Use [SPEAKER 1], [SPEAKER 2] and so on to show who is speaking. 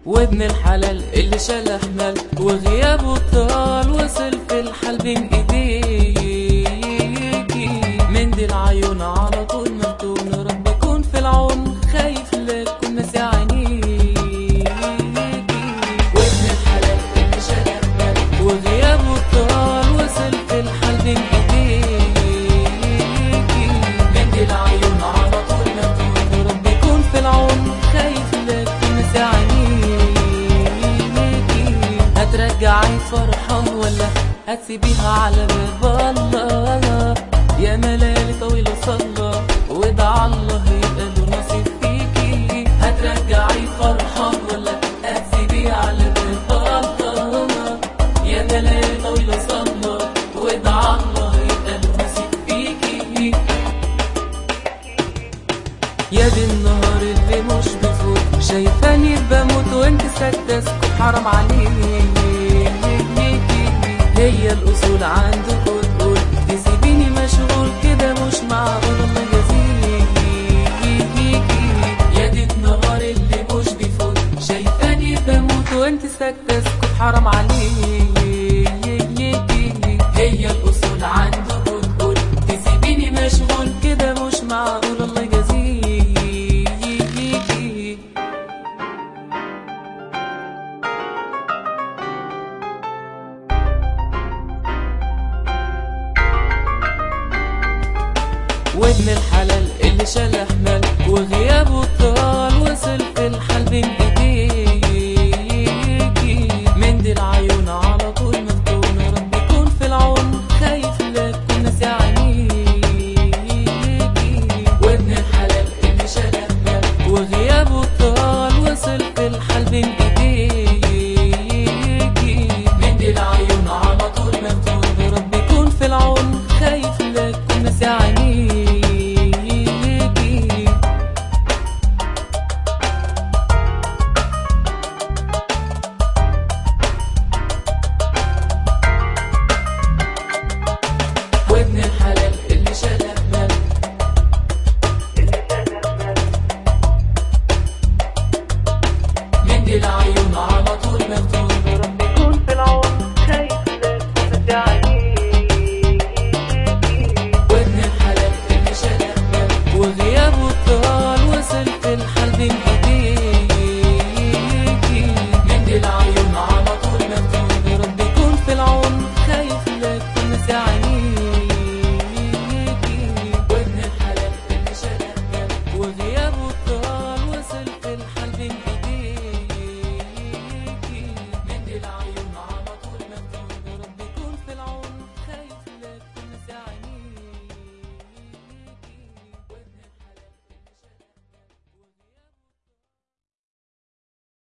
[SPEAKER 1] وابن الحلال اللي شال احمال وغيابه طال وصل في الحال بين ايديكي من دي العيون على طول مفتون رب يكون في العون خايف لا تكون ناسي عينيكي وابن الحلال اللي شال احمال وغيابه طال وصل في الحال بين ايديكي من دي العيون على طول مفتون رب يكون في العون خايف لا تكون ناسي عينيكي هترجعي فرحان ولا هتسيبيها على باب الله يا ملالي طويلة صلى ودع الله يبقى له نصيب فيكي هترجعي فرحان ولا هتسيبيها على باب الله يا ملالي طويلة صلى ودع الله يبقى له نصيب فيكي يا دي النهار اللي مش بفوت شايفاني بموت وانت ساكتة اسكت حرام عليكي هي الأصول عندك وتقول تسيبيني مشغول كده مش معقول الله يجازيكي يا دي النهار اللي مش بيفوت شايفاني بموت وانت ساكتة اسكت حرام عليكي هي الأصول عندك وتقول تسيبيني مشغول كده مش معقول الله يجازيكي وابن الحلال اللي شال احمال وغيابه طال وصل في الحال بين ايديكي من دي العيون على طول مفتون رب يكون في العون خايف لا تكون ناسي عينيكي وابن الحلال اللي شال احمال وغيابه طال وصل في الحال بين ايديكي من دي العيون على طول مفتون رب يكون في العون خايف لا تكون ناسي عينيكي وابن الحلال اللي شال احمال من دي العيون